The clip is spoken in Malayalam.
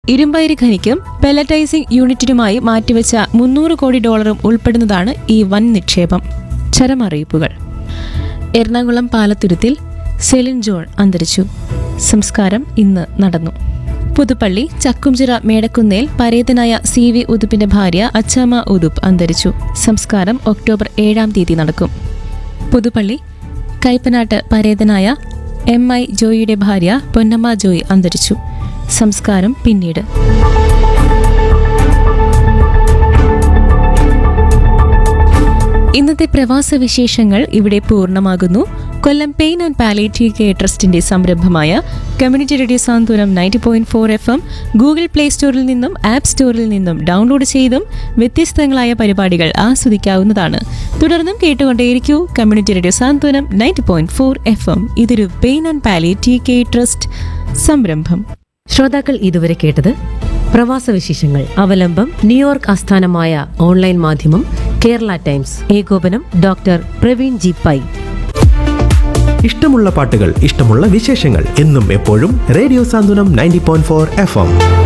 ഇരുമ്പയിര് ഖനിക്കും പെലറ്റൈസിംഗ് യൂണിറ്റിനുമായി മാറ്റിവെച്ച മുന്നൂറ് കോടി ഡോളറും ഉൾപ്പെടുന്നതാണ് ഈ വൻ നിക്ഷേപം ചരമറിയിപ്പുകൾ എറണാകുളം പാലത്തുരുത്തിൽ സെലിൻ ജോൺ അന്തരിച്ചു സംസ്കാരം ഇന്ന് നടന്നു പുതുപ്പള്ളി ചക്കുംചിറ മേടക്കുന്നേൽ പരേതനായ സി വി ഉതുപ്പിന്റെ ഭാര്യ അച്ചാമ ഉതുപ്പ് അന്തരിച്ചു സംസ്കാരം ഒക്ടോബർ ഏഴാം തീയതി നടക്കും പുതുപ്പള്ളി കൈപ്പനാട്ട് പരേതനായ എം ഐ ജോയിയുടെ ഭാര്യ പൊന്നമ്മ ജോയി അന്തരിച്ചു സംസ്കാരം പിന്നീട് ഇന്നത്തെ പ്രവാസ വിശേഷങ്ങൾ ഇവിടെ പൂർണ്ണമാകുന്നു Kollam pain and palliative care ട്രസ്റ്റിന്റെ സംരംഭമായ community radio Santhwanam ninety point four F M Google Play സ്റ്റോറിൽ നിന്നും ആപ്പ് സ്റ്റോറിൽ നിന്നും ഡൗൺലോഡ് ചെയ്തും വ്യത്യസ്തങ്ങളായ പരിപാടികൾ ആസ്വദിക്കാവുന്നതാണ് തുടർന്നും കേട്ടുകൊണ്ടേയിരിക്കൂ community radio Santhwanam ninety point four F M ഇതൊരു pain and palliative care trust സംരംഭം ശ്രോതാക്കൾ ഇതുവരെ കേട്ടത് പ്രവാസ വിശേഷങ്ങൾ അവലംബം ന്യൂയോർക്ക് ആസ്ഥാനമായ ഓൺലൈൻ മാധ്യമം കേരള ടൈംസ് ഏകോപനം ഡോക്ടർ പ്രവീൺ ജി പൈ ഇഷ്ടമുള്ള പാട്ടുകൾ ഇഷ്ടമുള്ള വിശേഷങ്ങൾ എന്നും എപ്പോഴും radio Santhwanam ninety point four F M